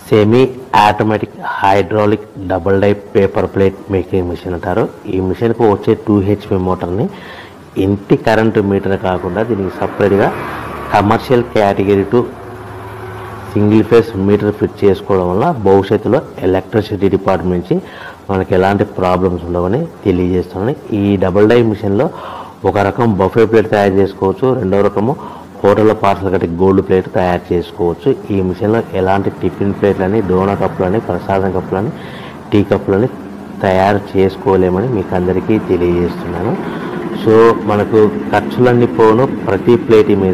semi automatic hydraulic double die paper plate making machine అంటారు ఈ మిషన్కు వచ్చే టూ హెచ్పి మోటార్ని ఇంటి కరెంటు మీటర్ కాకుండా దీనికి సపరేట్గా commercial category two single phase meter fit చేసుకోవడం వల్ల భవిష్యత్తులో ఎలక్ట్రిసిటీ డిపార్ట్మెంట్ నుంచి మనకి ఎలాంటి ప్రాబ్లమ్స్ ఉండవని తెలియజేస్తున్నాను ఈ డబుల్ డై మిషన్లో ఒక రకం బఫే ప్లేట్ తయారు చేసుకోవచ్చు రెండో రకము హోటల్లో పార్సల్ కట్టి గోల్డ్ ప్లేట్ తయారు చేసుకోవచ్చు ఈ మిషన్లో ఎలాంటి టిఫిన్ ప్లేట్లని డోనా కప్పులని ప్రసాదం కప్పులని టీ కప్పులని తయారు చేసుకోలేమని మీకు అందరికీ తెలియజేస్తున్నాను సో మనకు ఖర్చులన్నీ పోను ప్రతి ప్లేట్ మీద